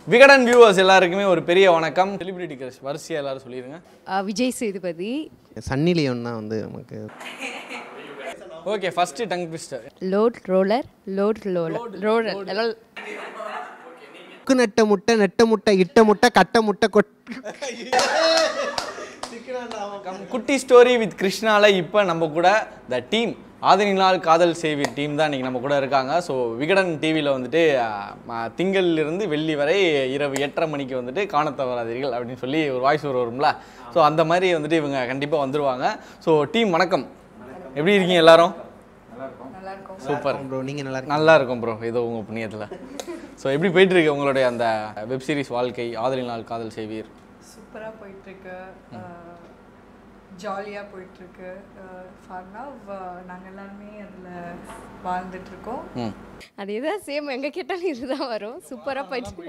Vikatan viewers எல்லாருக்குமே ஒரு பெரிய வணக்கம் செலிபிரிட்டி கிரஷ் வரிசையாக எல்லாரும் சொல்லிடுங்க ஆ, விஜய் சேதுபதி சன்னி லியோன் தான் வந்து நமக்கு okay first tongue twister load roller load loller roller lol. முக்கு நெட்ட முட்டை நெட்ட முட்டை இட்ட முட்டை கட்ட முட்டை கொட் குட்டி ஸ்டோரி வித் கிருஷ்ணால இப்போ நம்ம கூட த டீம் ஆதனினால் காதல் சேவி டீம் தான் இன்றைக்கி நம்ம கூட இருக்காங்க ஸோ விகடன் டிவியில் வந்துட்டு அஹ், ம- திங்களிலிருந்து வெள்ளி வரை இரவு எட்டரை மணிக்கு வந்துட்டு காணத் தவறாதீர்கள் அப்படின்னு சொல்லி ஒரு வாய்ஸ் ஒரு வரும்ல ஸோ அந்த மாதிரி வந்துட்டு இவங்க கண்டிப்பாக வந்துருவாங்க ஸோ டீம் வணக்கம் எப்படி இருக்கீங்க எல்லாரும் சூப்பர் ப்ரோ நீங்கள் நல்லா இருக்கீங்க நல்லா இருக்கும் ப்ரோ ஏதோ உங்கள் புண்ணியத்தில் ஸோ எப்படி போயிட்டு இருக்கு உங்களுடைய அந்த வெப் சீரிஸ் வாழ்க்கை ஆதலினால் காதல் செய்வீர் சூப்பராக போயிட்டுருக்கு ஜாலியாக போயிட்டுருக்கு ஃபார் நவ் நாங்கள் எல்லாருமே அதில் வாழ்ந்துட்டுருக்கோம் ம் அதே தான் சேம் எங்கே கேட்டாலும் இதுதான் வரும் சூப்பராக போயிட்டு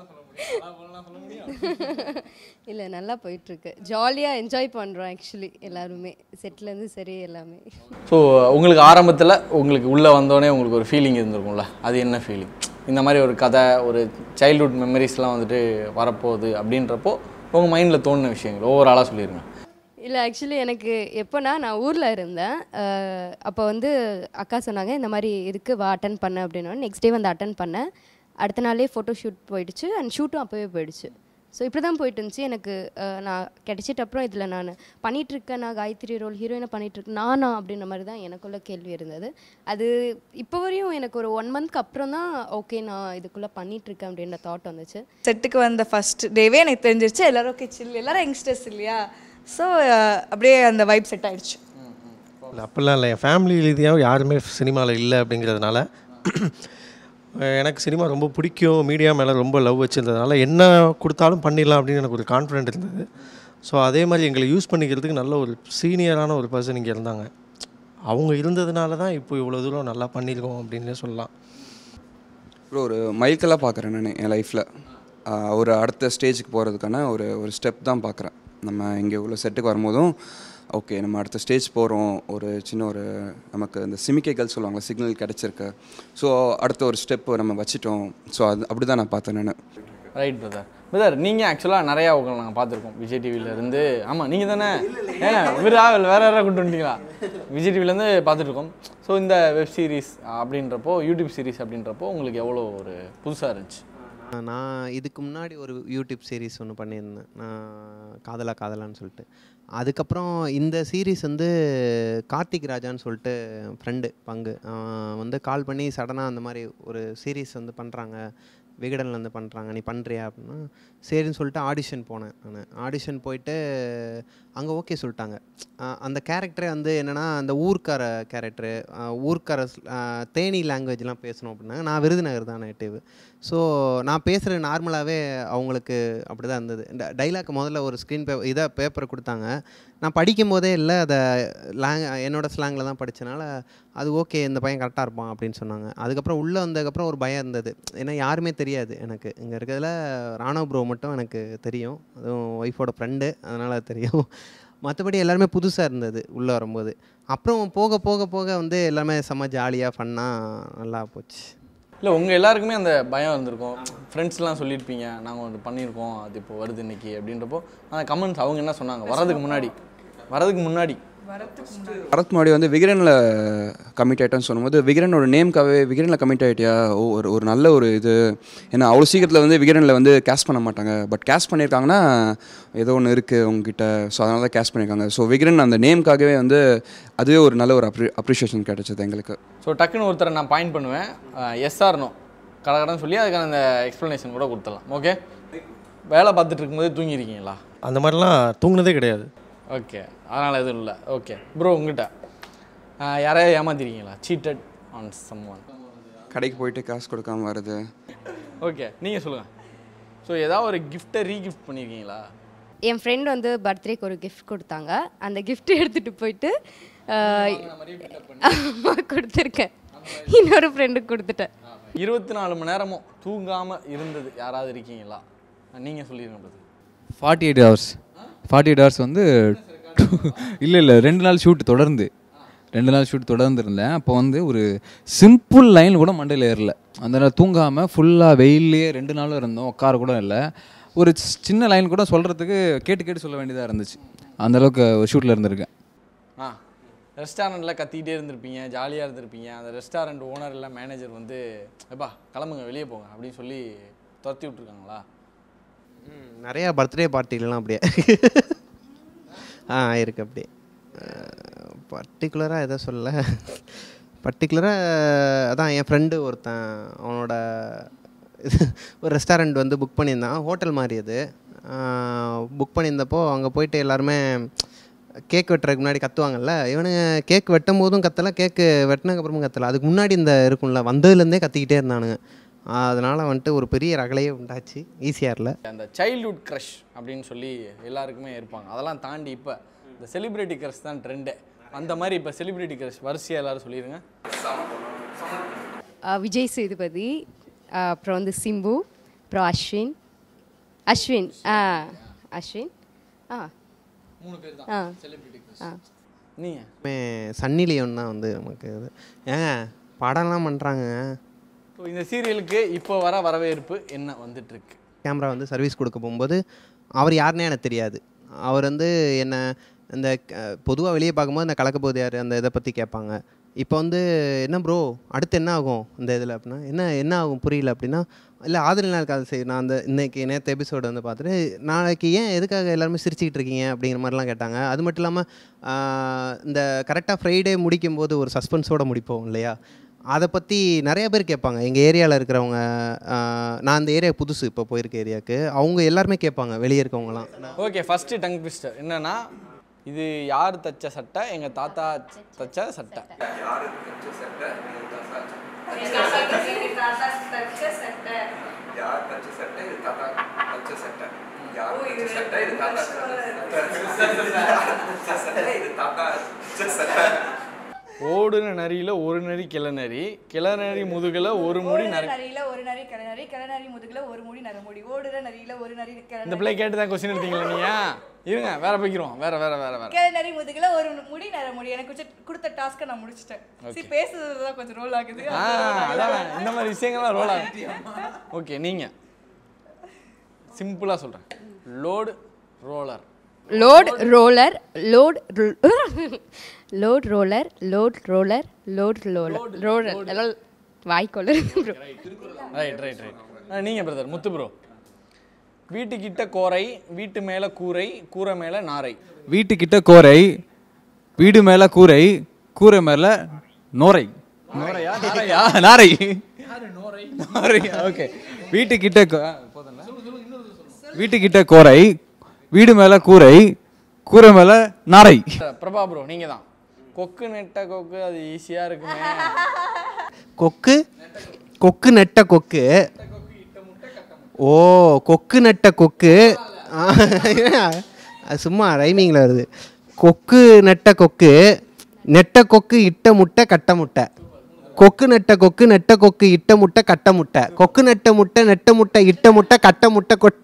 இல்லை நல்லா போயிட்டுருக்கு ஜாலியாக என்ஜாய் பண்ணுறோம் ஆக்சுவலி எல்லாருமே செட்லேருந்து சரி எல்லாமே ஸோ உங்களுக்கு ஆரம்பத்தில் உங்களுக்கு உள்ளே வந்தோடனே உங்களுக்கு ஒரு ஃபீலிங் இருந்திருக்கும்ல அது என்ன ஃபீலிங் இந்த மாதிரி ஒரு கதை ஒரு சைல்ட்ஹுட் மெமரிஸ்லாம் வந்துட்டு வரப்போகுது அப்படின்றப்போ உங்கள் மைண்டில் தோணுன விஷயங்கள் ஓவராலாக சொல்லிடுங்க இல்லை ஆக்சுவலி எனக்கு எப்போனா நான் ஊரில் இருந்தேன் அப்போ வந்து அக்கா சொன்னாங்க இந்த மாதிரி இதுக்கு வா அட்டன் பண்ண அப்படின்னா நெக்ஸ்ட் டே வந்து அட்டன் பண்ணேன் அடுத்த நாளே ஃபோட்டோ ஷூட் போயிடுச்சு அண்ட் ஷூட்டும் அப்போவே போயிடுச்சு ஸோ இப்படி தான் போயிட்டு இருந்துச்சு எனக்கு அஹ், நான் கிடைச்சிட்ட அப்புறம் இதில் நான் பண்ணிகிட்ருக்கேன் நான் காயத்ரி ரோல் ஹீரோயினை பண்ணிகிட்ருக்கேன் நானா அப்படின்ற மாதிரி தான் எனக்குள்ள கேள்வி இருந்தது அது இப்போ வரையும் எனக்கு ஒரு ஒன் மந்த்க்கு அப்புறம் தான் ஓகே நான் இதுக்குள்ளே பண்ணிகிட்ருக்கேன் அப்படின்ற தாட் வந்துச்சு செட்டுக்கு வந்த ஃபர்ஸ்ட் டேவே எனக்கு தெரிஞ்சிருச்சு எல்லாரும் ஓகே சில் எல்லாரும் யங்ஸ்டர்ஸ் இல்லையா ஸோ அப்படியே அந்த வைப் செட் ஆயிடுச்சு இல்லை அப்படிலாம் இல்லை என் ஃபேமிலி ரீதியாக யாருமே சினிமாவில் இல்லை அப்படிங்கிறதுனால எனக்கு சினிமா ரொம்ப பிடிக்கும் மீடியா மேலே ரொம்ப லவ் வச்சுருந்ததுனால என்ன கொடுத்தாலும் பண்ணிடலாம் அப்படின்னு எனக்கு ஒரு கான்ஃபிடென்ட் இருந்தது ஸோ அதே மாதிரி எங்களை யூஸ் பண்ணிக்கிறதுக்கு நல்ல ஒரு சீனியரான ஒரு பர்சன் இங்கே இருந்தாங்க அவங்க இருந்ததுனால தான் இப்போ இவ்வளோ தூரம் நல்லா பண்ணியிருக்கோம் அப்படின்னே சொல்லலாம் ப்ரோ ஒரு மைல்கல்லாக பார்க்குறேன் நான் என் லைஃப்பில் ஒரு அடுத்த ஸ்டேஜுக்கு போகிறதுக்கான ஒரு ஒரு ஸ்டெப் தான் பார்க்குறேன் நம்ம இங்கே உள்ள செட்டுக்கு வரும்போதும் ஓகே நம்ம அடுத்த ஸ்டேஜ் போகிறோம் ஒரு சின்ன ஒரு நமக்கு இந்த சிமிக்கைகள் சொல்லுவாங்க சிக்னல் கிடச்சிருக்கு ஸோ அடுத்த ஒரு ஸ்டெப் நம்ம வச்சிட்டோம் ஸோ அது அப்படி தான் நான் பார்த்தேன் நான் ரைட் பிரதர் பிரதர் நீங்கள் ஆக்சுவலாக நிறையா உங்களை நாங்கள் பார்த்துருக்கோம் விஜய் டிவில இருந்து ஆமாம் நீங்கள் தானே ஏன் இவரா இல்லை வேற யாராவது கொண்டு வந்துட்டீங்களா விஜய் டிவிலேருந்து பார்த்துட்ருக்கோம் ஸோ இந்த வெப் சீரிஸ் அப்படின்றப்போ யூடியூப் சீரிஸ் அப்படின்றப்போ உங்களுக்கு எவ்வளோ ஒரு புதுசாக இருந்துச்சு நான் இதுக்கு முன்னாடி ஒரு யூடியூப் சீரிஸ் ஒன்று பண்ணியிருந்தேன் நான் காதலா காதலான்னு சொல்லிட்டு அதுக்கப்புறம் இந்த சீரிஸ் வந்து கார்த்திக் ராஜான்னு சொல்லிட்டு ஃப்ரெண்டு பங்கு அவன் வந்து கால் பண்ணி சடனாக அந்த மாதிரி ஒரு சீரிஸ் வந்து பண்ணுறாங்க விகடனில் வந்து பண்ணுறாங்க நீ பண்ணுறியா அப்படின்னா சரின்னு சொல்லிட்டு ஆடிஷன் போனேன் நான் ஆடிஷன் போயிட்டு அங்கே ஓகே சொல்லிட்டாங்க அஹ் அந்த கேரக்டரே வந்து என்னென்னா அந்த ஊர்க்கார கேரக்டரு ஊர்க்கார அஹ் தேனி லாங்குவேஜ்லாம் பேசணும் அப்படின்னா நான் விருதுநகர் தான் நேட்டிவ் ஸோ நான் பேசுகிற நார்மலாகவே அவங்களுக்கு அப்படி தான் இருந்தது டைலாக் முதல்ல ஒரு ஸ்க்ரீன் பே இதை பேப்பரை கொடுத்தாங்க நான் படிக்கும் போதே இல்லை அதை லேங் என்னோட ஸ்லாங்கில் தான் படித்தனால அது ஓகே இந்த பையன் கரெக்டாக இருப்பான் அப்படின்னு சொன்னாங்க அதுக்கப்புறம் உள்ளே வந்ததுக்கப்புறம் ஒரு பயம் இருந்தது ஏன்னா யாருமே தெரியாது எனக்கு இங்கே இருக்கிறதுல ராணவ் ப்ரோ மட்டும் எனக்கு தெரியும் அதுவும் ஒய்ஃபோட ஃப்ரெண்டு அதனால் தெரியும் மற்றபடி எல்லாருமே புதுசாக இருந்தது உள்ளே வரும்போது அப்புறம் போக போக போக வந்து எல்லாமே செம்ம ஜாலியாக ஃபன்னாக நல்லா போச்சு இல்லை உங்கள் எல்லாருக்குமே அந்த பயம் இருந்திருக்கும் ஃப்ரெண்ட்ஸ்லாம் சொல்லியிருப்பீங்க நாங்கள் ஒன்று பண்ணியிருக்கோம் அது இப்போ வருது இன்னைக்கு அப்படின்றப்போ அந்த கமெண்ட்ஸ் அவங்க என்ன சொன்னாங்க வரதுக்கு முன்னாடி வரதுக்கு முன்னாடி வரதுக்கு முன்னாடி வந்து விகரனில் கமிட் ஆகிட்டேன்னு சொல்லும்போது விகரனோட நேம்க்காகவே விகரனில் கமிட் ஆகிட்டியா ஓ ஒரு ஒரு நல்ல ஒரு இது ஏன்னா அவ்வளோ சீக்கிரத்தில் வந்து விகரனில் வந்து கேஷ் பண்ண மாட்டாங்க பட் கேஷ் பண்ணியிருக்காங்கன்னா ஏதோ ஒன்று இருக்குது உங்ககிட்ட ஸோ அதனால தான் கேஷ் பண்ணியிருக்காங்க ஸோ விகரன் அந்த நேம்க்காகவே வந்து அதுவே ஒரு நல்ல ஒரு அப்ரி அப்ரிஷியேஷன் கிடைச்சது எங்களுக்கு ஸோ டக்குன்னு ஒருத்தரை நான் பாயிண்ட் பண்ணுவேன் எஸ்ஆர் நோ கடகடன்னு சொல்லி அதுக்கான அந்த எக்ஸ்ப்ளனேஷன் கூட கொடுத்துடலாம் ஓகே வேலை பார்த்துட்டு இருக்கும்போது தூங்கியிருக்கீங்களா அந்த மாதிரிலாம் தூங்குனதே கிடையாது ஓகே அதனால் எதுவும் இல்லை ஓகே ப்ரோ உங்ககிட்ட ஆஹ் யாரையாவது ஏமாத்திருக்கீங்களா சீட்டட் ஆன் சம் ஒன் கடைக்கு போயிட்டு காசு கொடுக்காம வருது ஓகே நீங்கள் சொல்லுங்கள் ஸோ ஏதாவது ஒரு கிஃப்ட்டை ரீகிஃப்ட் பண்ணியிருக்கீங்களா என் ஃப்ரெண்ட் வந்து பர்த்டேக்கு ஒரு கிஃப்ட் கொடுத்தாங்க அந்த gift எடுத்துகிட்டு போயிட்டு ஆஹ், ஆமா, கொடுத்துருக்கேன் இன்னொரு ஃப்ரெண்டுக்கு கொடுத்துட்டேன் இருபத்தி நாலு மணி நேரமும் தூங்காமல் இருந்தது யாராவது இருக்கீங்களா நீங்கள் சொல்லிடுங்க brother. Forty eight hours forty eight hours வந்து இல்லை இல்லை ரெண்டு நாள் ஷூட் தொடர்ந்து ரெண்டு நாள் ஷூட் தொடர்ந்து இருந்தேன் அப்போ வந்து ஒரு சிம்பிள் லைன் கூட மண்டையில் ஏறல அந்த நாள் தூங்காமல் ஃபுல்லாக வெயிலே ரெண்டு நாளும் இருந்தோம் உட்கார கூட இல்லை ஒரு சி- சின்ன லைன் கூட சொல்கிறதுக்கு கேட்டு கேட்டு சொல்ல வேண்டியதாக இருந்துச்சு அந்த அளவுக்கு ஒரு ஷூட்டில் இருந்திருக்கேன் ஆ ரெஸ்டாரண்ட்டில் கத்திக்கிட்டே இருந்திருப்பீங்க ஜாலியாக இருந்திருப்பீங்க அந்த ரெஸ்டாரண்ட் ஓனர் இல்லை மேனேஜர் வந்து எப்பா கிளம்புங்க வெளியே போங்க அப்படின்னு சொல்லி துரத்தி விட்ருக்காங்களா ம், நிறையா பர்த்டே பார்ட்டிலாம் அப்படியே ஆ இருக்கு அப்படியே பர்டிகுலராக எதை சொல்ல பர்டிகுலராக அதான் என் ஃப்ரெண்டு ஒருத்தன் அவனோட இது ஒரு ரெஸ்டாரண்ட் வந்து புக் பண்ணியிருந்தான் ஹோட்டல் மாதிரி அது புக் பண்ணியிருந்தப்போ அங்கே போயிட்டு எல்லாருமே கேக் வெட்டுறதுக்கு முன்னாடி கத்துவாங்கல்ல இவனுங்க கேக் வெட்டும் போதும் கத்தலை கேக்கு வெட்டினதுக்கப்புறமும் கத்தலை அதுக்கு முன்னாடி இந்த இருக்கும்ல வந்ததுலேருந்தே கத்திக்கிட்டே இருந்தானுங்க அதனால் வந்துட்டு ஒரு பெரிய ரகலையே உண்டாச்சு ஈஸியாரில் அந்த சைல்ட்ஹுட் க்ரஷ் அப்படின்னு சொல்லி எல்லாருக்குமே இருப்பாங்க அதெல்லாம் தாண்டி இப்போ இந்த செலிபிரிட்டி க்ரஷ் தான் ட்ரெண்டு அந்த மாதிரி இப்போ செலிபிரிட்டி க்ரஷ் வரிசையாக எல்லாரும் சொல்லிடுங்க ஆ, விஜய் சேதுபதி ஆ, அப்புறம் வந்து சிம்பு அப்புறம் அஸ்வின் அஸ்வின் ஆ அஸ்வின் ஆ மூணு பேர் ஆ செலிபிரிட்டி க்ரஷ் ஆ நீங்கள் சன்னி லியோன் தான் வந்து நமக்கு இது ஏங்க படம்லாம் பண்ணுறாங்க ஸோ இந்த சீரியலுக்கு இப்போ வர வரவேற்பு என்ன வந்துட்டுருக்கு கேமரா வந்து சர்வீஸ் கொடுக்க போகும்போது அவர் யாருன்னே எனக்கு தெரியாது அவர் வந்து என்ன இந்த பொதுவாக வெளியே பார்க்கும்போது இந்த கலக்க போது யார் அந்த இதை பற்றி கேட்பாங்க இப்போ வந்து என்ன ப்ரோ அடுத்து என்ன ஆகும் இந்த இதில் அப்படின்னா என்ன என்ன ஆகும் புரியல அப்படின்னா இல்லை ஆதரவு நாள் கால் சரி நான் அந்த இன்னைக்கு நேற்று எபிசோடு வந்து பார்த்துட்டு நாளைக்கு ஏன் எதுக்காக எல்லாருமே சிரிச்சுக்கிட்டு இருக்கீங்க அப்படிங்கிற மாதிரிலாம் கேட்டாங்க அது மட்டும் இல்லாமல் இந்த கரெக்டாக ஃப்ரைடே முடிக்கும் போது ஒரு சஸ்பென்ஸோட முடிப்போம் இல்லையா அதை பற்றி நிறைய பேர் கேட்பாங்க எங்கள் ஏரியாவில் இருக்கிறவங்க ஆஹ், நான் அந்த ஏரியா புதுசு இப்போ போயிருக்க ஏரியாவுக்கு அவங்க எல்லாருமே கேட்பாங்க வெளியே இருக்கவங்கலாம் ஓகே ஃபஸ்ட்டு டங் ட்விஸ்டர் என்னன்னா இது யார் தச்ச சட்டை எங்கள் தாத்தா தச்ச சட்டை ஓடுன நரியில் ஒரு நரி கிளநரி கிளநரி முதுகில் ஒரு முடி நரி நரியில ஒரு நரி கிளநரி கிளநரி முதுகுல ஒரு முடி நரமுடி ஓடுற நரியில ஒரு நரி இந்த கிளநரி பிள்ளை கேட்டு தான் கொஸ்டின் எடுத்தீங்களா நீங்க இருங்க வேற போய்க்கிறோம் வேற வேற வேற வேற கிளநரி முதுகுல ஒரு முடி நரமுடி எனக்கு வச்ச- கொடுத்த டாஸ்க்கை நான் முடிச்சிட்டேன் சரி பேசுறது தான் கொஞ்சம் ரோல் ஆகுது ஆ அதான் இந்த மாதிரி விஷயங்கள்லாம் ரோல் ஆகும் ஓகே நீங்க சிம்பிளா சொல்றேன் load roller load roller load load roller load roller load roller roller எல்லாம் வாய்க்கொள்ளர் ரைட் ரைட் ரைட் நீங்க பிரதர் முத்து ப்ரோ வீட்டுக்கிட்ட கோரை வீட்டு மேல கூரை கூரை மேல நாரை வீட்டுக்கிட்ட கோரை வீடு மேலே கூரை கூரை மேலே நோரை நோரையா நாரையா நாரை நாரை ஓகே வீட்டுக்கிட்ட கோ- ஆ, போதும்ல? வீட்டுக்கிட்ட கோரை வீடு மேலே கூரை கூரை மேலே நாரை பிரபா ப்ரோ நீங்க தான் கொக்கு நெட்ட கொக்கு அது ஈஸியா இருக்குமே கொக்கு கொக்கு நெட்ட கொக்கு ஓ கொக்கு நெட்ட கொக்கு ஆ, அது சும்மா ரைமிங்கில் வருது கொக்கு நெட்ட கொக்கு நெட்ட கொக்கு இட்ட முட்டை கட்ட முட்டை கொக்கு நெட்ட கொக்கு நெட்ட கொக்கு இட்ட முட்டை கட்ட முட்டை கொக்கு நெட்ட முட்டை நெட்ட முட்டை இட்ட முட்டை கட்ட முட்டை கொட்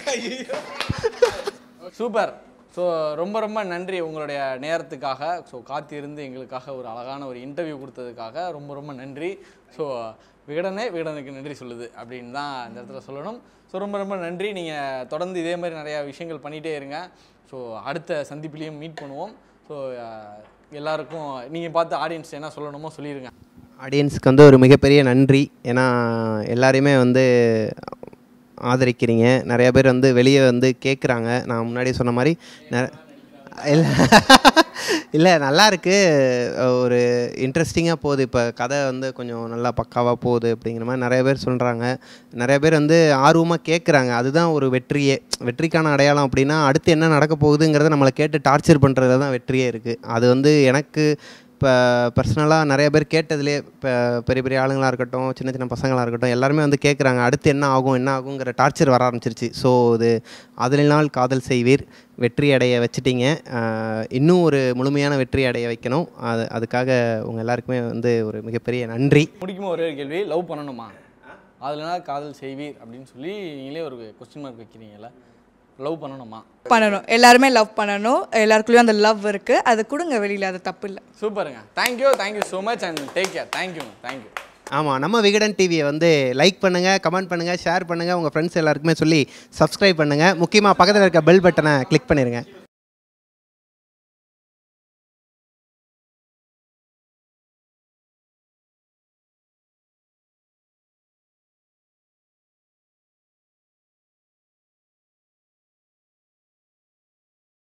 சூப்பர் ஸோ ரொம்ப ரொம்ப நன்றி உங்களுடைய நேரத்துக்காக ஸோ காத்திருந்து எங்களுக்காக ஒரு அழகான ஒரு இன்டர்வியூ கொடுத்ததுக்காக ரொம்ப ரொம்ப நன்றி ஸோ விகடனே விகடனுக்கு நன்றி சொல்லுது அப்படின்னு தான் இந்த இடத்துல சொல்லணும் ஸோ ரொம்ப ரொம்ப நன்றி நீங்கள் தொடர்ந்து இதே மாதிரி நிறையா விஷயங்கள் பண்ணிகிட்டே இருங்க ஸோ அடுத்த சந்திப்பிலையும் மீட் பண்ணுவோம் ஸோ எல்லாருக்கும் நீங்கள் பார்த்து ஆடியன்ஸ் என்ன சொல்லணுமோ சொல்லிடுங்க ஆடியன்ஸ்க்கு வந்து ஒரு மிகப்பெரிய நன்றி ஏன்னா எல்லாரையுமே வந்து ஆதரிக்கிறீங்க நிறைய பேர் வந்து வெளியே வந்து கேட்குறாங்க நான் முன்னாடி சொன்ன மாதிரி நெ- இல்லை இல்லை நல்லா இருக்கு ஒரு இன்ட்ரெஸ்டிங்காக போகுது இப்போ கதை வந்து கொஞ்சம் நல்லா பக்காவாக போகுது அப்படிங்கிற மாதிரி நிறைய பேர் சொல்கிறாங்க நிறைய பேர் வந்து ஆர்வமாக கேட்குறாங்க அதுதான் ஒரு வெற்றியே வெற்றிக்கான அடையாளம் அப்படின்னா அடுத்து என்ன நடக்க போகுதுங்கிறத நம்மளை கேட்டு டார்ச்சர் பண்ணுறதுல தான் வெற்றியே இருக்குது அது வந்து எனக்கு இப்போ பர்சனலாக நிறைய பேர் கேட்டதுலேயே இப்போ பெரிய பெரிய ஆளுங்களாக இருக்கட்டும் சின்ன சின்ன பசங்களாக இருக்கட்டும் எல்லாருமே வந்து கேட்குறாங்க அடுத்து என்ன ஆகும் என்ன ஆகுங்கிற டார்ச்சர் வர ஆரம்பிச்சிருச்சு ஸோ இது அதிலினால் காதல் செய்வீர் வெற்றி அடைய வச்சிட்டீங்க ஆஹ் இன்னும் ஒரு முழுமையான வெற்றி அடைய வைக்கணும் அது அதுக்காக உங்கள் எல்லாருக்குமே வந்து ஒரு மிகப்பெரிய நன்றி முடிக்குமா ஒரே ஒரு கேள்வி லவ் பண்ணணுமா அதுலனா காதல் செய்வீர் அப்படின்னு சொல்லி நீங்களே ஒரு கொஸ்டின் மார்க் வைக்கிறீங்கல்ல லவ் பண்ணணுமா பண்ணணும் எல்லாருமே லவ் பண்ணணும் எல்லாருக்குள்ளேயும் அந்த லவ் இருக்குது அதை கொடுங்க வெளியில் அது தப்பு இல்லை சூப்பருங்க thank you thank you so much and take care thank you thank you ஆமாம் நம்ம விகடன் டிவியை வந்து லைக் பண்ணுங்கள் கமெண்ட் பண்ணுங்கள் ஷேர் பண்ணுங்கள் உங்கள் ஃப்ரெண்ட்ஸ் எல்லாருக்குமே சொல்லி சப்ஸ்கிரைப் பண்ணுங்கள் முக்கியமாக பக்கத்தில் இருக்க பெல் பட்டனை கிளிக் பண்ணிடுங்க